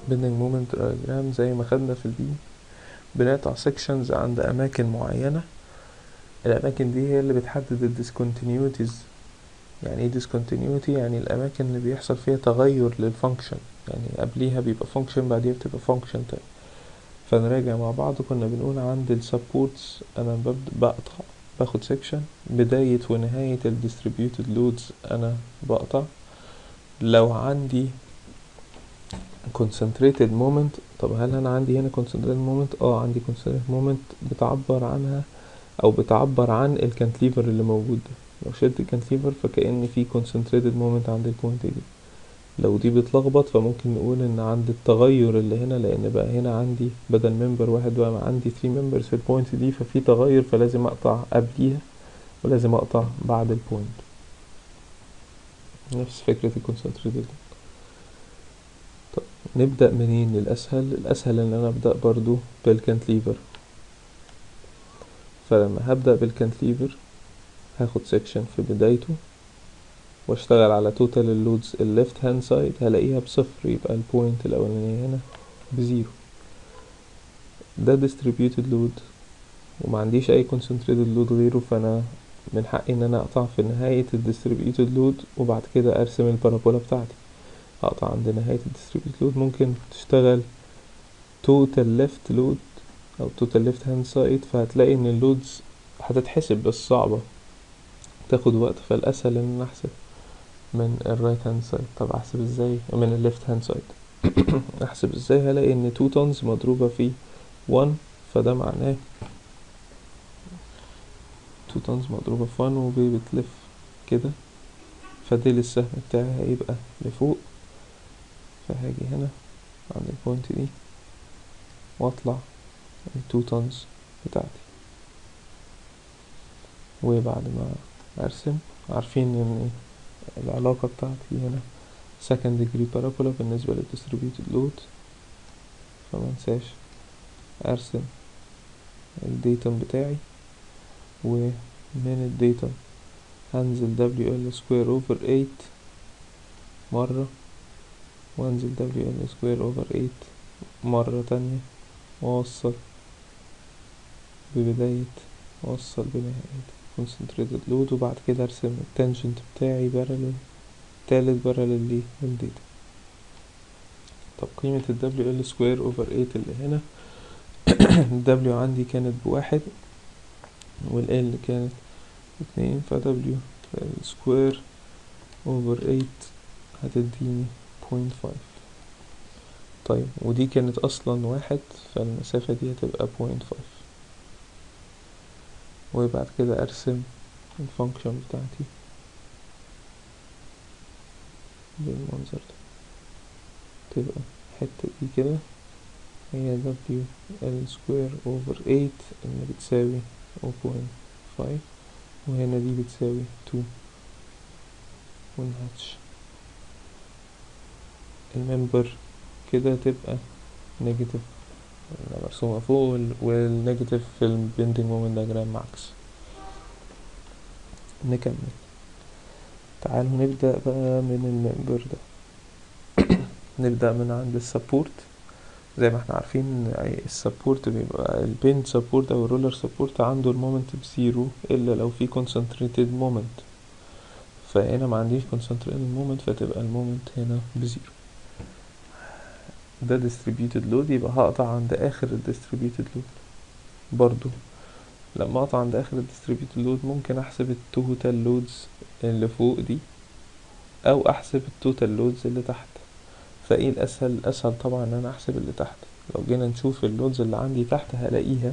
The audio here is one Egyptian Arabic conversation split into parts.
bending moment diagram زي ما خدنا في البي بنقطع sections عند أماكن معينة الأماكن دي هي اللي بتحدد ال discontinuities يعني ايه discontinuity يعني الأماكن اللي بيحصل فيها تغير للفانكشن يعني قبليها بيبقى function بعديها بتبقى function تاني فنراجع مع بعض كنا بنقول عند ال supports أنا ببدأ بقطع باخد section بداية ونهاية ال distributed loads أنا بقطع لو عندي concentrated moment طب هل انا عندي هنا concentrated moment اه عندي concentrated moment بتعبر عنها او بتعبر عن الكانتليفر اللي موجود ده لو شلت الكانتليفر فكأن في concentrated moment عند البوينت دي لو دي بتلخبط فممكن نقول ان عند التغير اللي هنا لان بقى هنا عندي بدل ممبر واحد بقى عندي 3 ممبرز في البوينت دي ففي تغير فلازم اقطع قبليها ولازم اقطع بعد البوينت نفس فكرة الكونسنتريتد طب نبدأ منين الأسهل الأسهل إن أنا أبدأ برضو بالكانتليفر فلما هبدأ بالكانتليفر هاخد سيكشن في بدايته واشتغل على توتال اللودز الليفت هاند سايد هلاقيها بصفر يبقى البوينت الأولانية هنا بزيرو ده distributed load وما عنديش أي concentrated load غيره فأنا من حقي ان انا اقطع في نهاية ال distributed load وبعد كده ارسم البارابولا بتاعتي اقطع عند نهاية ال distributed load ممكن تشتغل total left load او total left hand side فهتلاقي ان اللودز هتتحسب بس صعبة تاخد وقت فالاسهل ان انا احسب من الرايت هاند سايد طب احسب ازاي من الليفت هاند سايد احسب ازاي هلاقي ان 2 tons مضروبة في 1 فده معناه 2 tons مضروبة في 1 وبي بتلف كده فديل السهم بتاعي هيبقى لفوق فهاجي هنا عند البوينت دي واطلع ال 2 tons بتاعتي وبعد ما ارسم عارفين ان العلاقة بتاعتي هنا second degree parabola بالنسبة لل distributed load فمنساش ارسم الديتم بتاعي ومن الديتم هنزل WL square over 8 مرة وانزل WL square over 8 مرة تانية واوصل ببداية واوصل بنهاية concentrated load وبعد كده ارسم التانجنت بتاعي parallel تالت parallel ليه للديتا طب قيمة ال WL square over 8 اللي هنا ال W عندي كانت بواحد وال L كانت اتنين ف W square over 8 هتديني point five طيب ودي كانت اصلا واحد فالمسافة دي هتبقى point five وبعد كده ارسم الفانكشن بتاعتي بالمنظر ده تبقى الحتة دي كده هي W L square over 8 اللي بتساوي 0.5 وهنا دي بتساوي 2 ونهاتش الممبر كده تبقى نيجاتيف مرسومة فوق والنيجاتيف في البندنج مومنت دياجرام عكس نكمل تعالوا نبدأ بقى من الممبر ده نبدأ من عند السبورت زي ما احنا عارفين السبورت بيبقى البين سبورت او الرولر سبورت عنده المومنت بزيرو الا لو في concentrated مومنت فهنا ما عنديش concentrated مومنت فتبقى المومنت هنا بزيرو ده distributed load يبقى هقطع عند اخر ال distributed load برضو لما اقطع عند اخر ال distributed load ممكن احسب التوتال لودز اللي فوق دي او احسب التوتال لودز اللي تحت فايه الاسهل الاسهل طبعا ان انا احسب اللي تحت لو جينا نشوف اللودز اللي عندي تحت هلاقيها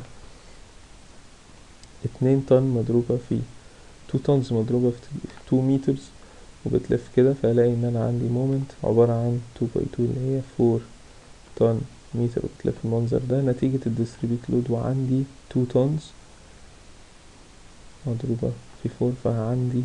اتنين طن مضروبة في تو تونز مضروبة في تو مترز وبتلف كده فهلاقي ان انا عندي مومنت عبارة عن تو باي تو اللي هي فور طن متر وبتلف المنظر ده نتيجة الديستريبيوت لود وعندي تو تونز مضروبة في فور فعندي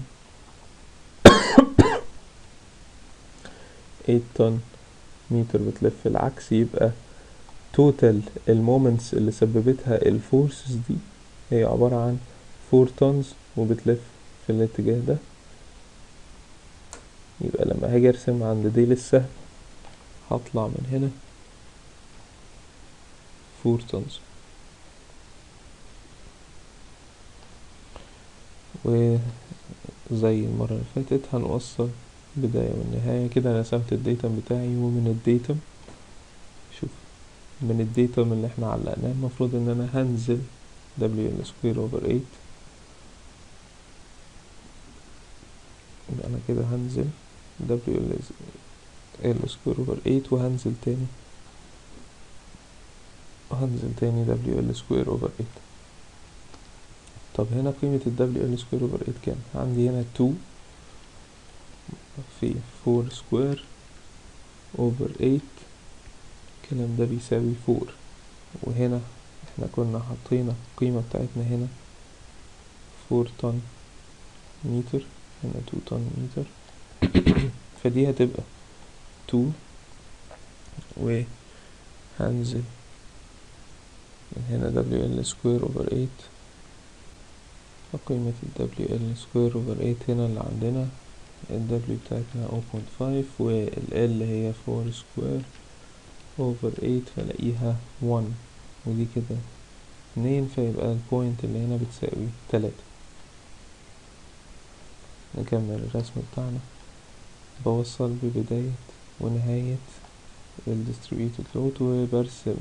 8 طن متر بتلف العكس يبقى توتال المومنتس اللي سببتها الفورسز دي هي عبارة عن 4 تونز وبتلف في الاتجاه ده يبقى لما هاجي ارسم عند ديل السهم هطلع من هنا 4 tons وزي المرة اللي فاتت هنوصل بداية والنهاية كده أنا رسمت الديتم بتاعي ومن الديتم شوف من الديتم اللي احنا علقناه المفروض ان انا هنزل WL square over 8 يبقى انا كده هنزل WL L square over 8 وهنزل تاني وهنزل تاني WL square over 8 طب هنا قيمة ال WL square over 8 كام؟ عندي هنا 2 في 4 square over 8 الكلام ده بيساوي 4 وهنا احنا كنا حاطين القيمة بتاعتنا هنا 4 طن متر هنا 2 طن متر فدي هتبقى 2 وهنزل من هنا WL square over 8 فقيمة ال WL square over 8 هنا اللي عندنا ال W بتاعتنا 0.5 وال L هي 4 square over 8 فلاقيها 1 ودي كده اتنين فيبقى البوينت اللي هنا بتساوي تلاتة نكمل الرسم بتاعنا بوصل ببداية ونهاية ال distributed load وبرسم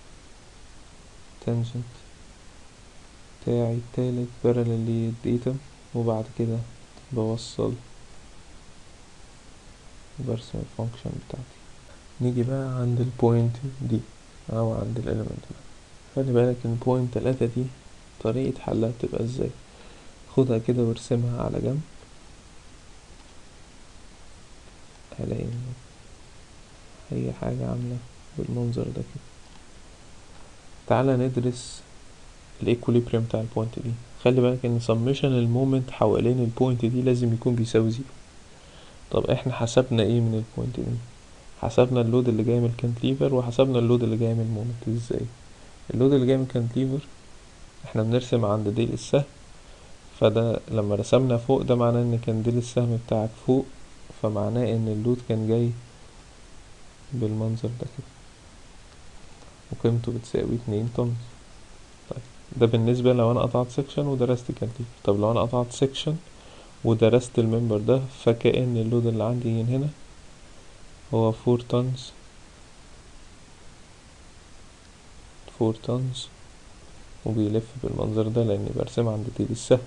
tangent بتاعي التالت parallel للديتم وبعد كده بوصل وبرسم الفانكشن بتاعتي نيجي بقى عند البوينت دي او عند الاليمنت ده خلي بالك ان بوينت تلاتة دي طريقة حلها بتبقى ازاي خدها كده وارسمها على جنب هلاقي ان هي حاجة عاملة بالمنظر ده كده تعالى ندرس الايكوليبريم بتاع البوينت دي خلي بالك ان سمشن المومنت حوالين البوينت دي لازم يكون بيساوي زيرو طب احنا حسبنا ايه من البوينت دي حسبنا اللود اللي جاي من الكانتليفر وحسبنا اللود اللي جاي من المومنت ازاي اللود اللي جاي من الكانتليفر احنا بنرسم عند ديل السهم فده لما رسمنا فوق ده معناه ان كان ديل السهم بتاعك فوق فمعناه ان اللود كان جاي بالمنظر ده كده وقيمته بتساوي اتنين طن طيب ده بالنسبة لو انا قطعت سيكشن ودرست كانتليفر طب لو انا قطعت سيكشن ودرست الممبر ده فكأن اللود اللي عندي من هنا هو فور تونز فور تونز وبيلف بالمنظر ده لاني برسم عند ديل السهم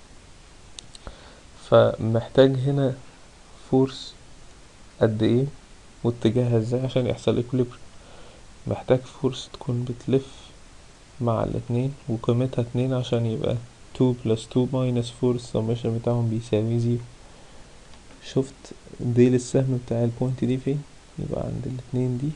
فمحتاج هنا فورس قد ايه واتجاهها ازاي عشان يحصل ايكوليبريم محتاج فورس تكون بتلف مع الاتنين وقيمتها اتنين عشان يبقى 2 بلس 2 ماينس 4 السمشن بتاعهم بيساوي زيرو شفت ديل السهم بتاع البوينت دي فين يبقى عند الاتنين دي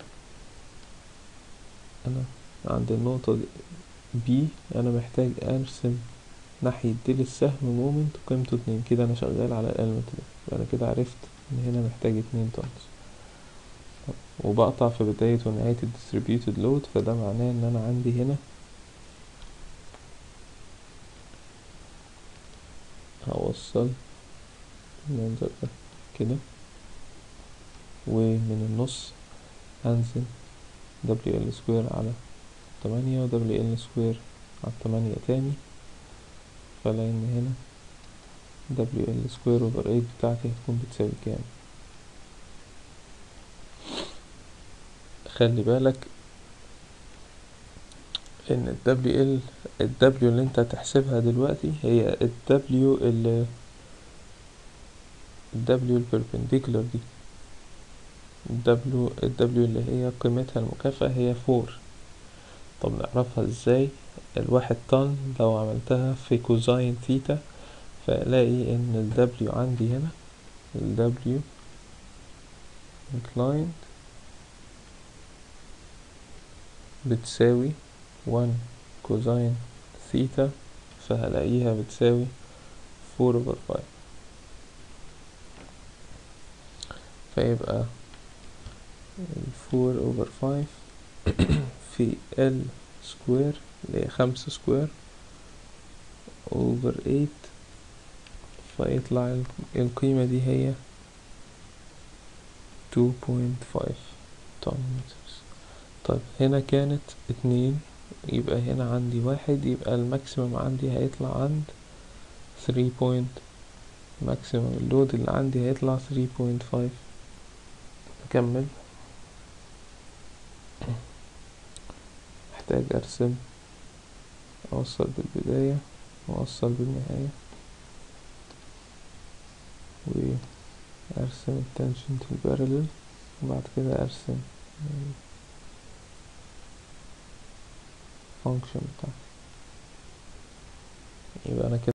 انا عند النقطة دي بي انا محتاج ارسم ناحية ديل السهم مومنت قيمته اتنين كده انا شغال على الالمنت ده يبقى انا كده عرفت ان هنا محتاج اتنين تونز وبقطع في بداية ونهاية الديستريبيوتد لود فده معناه ان انا عندي هنا هوصل المنظر ده كده ومن النص هنزل WL سكوير على تمانية و WL سكوير على تمانية تاني فلاقي ان هنا WL سكوير over 8 بتاعتي هتكون بتساوي كام خلي بالك ان ال WL ال W اللي انت هتحسبها دلوقتي هي ال W اللي ال W البربنديكولار دي ال W ال W اللي هي قيمتها المكافأة هي فور طب نعرفها ازاي الواحد طن لو عملتها في كوزاين ثيتا فالاقي ان ال W عندي هنا ال W inclined بتساوي 1 كوزاين ثيتا فهلاقيها بتساوي 4 over 5 فيبقى 4 over 5 في L سكوير اللي هي خمسة سكوير over 8 فيطلع القيمة دي هي 2.5 طن مترز طيب هنا كانت اتنين يبقى هنا عندي واحد يبقى الماكسيمم عندي هيطلع عند 3 بوينت ماكسيمم اللود اللي عندي هيطلع 3.5 نكمل محتاج ارسم اوصل بالبداية واوصل بالنهاية وارسم التنشنت البارلل وبعد كده ارسم الفانكشن بتاعتي يبقى انا كده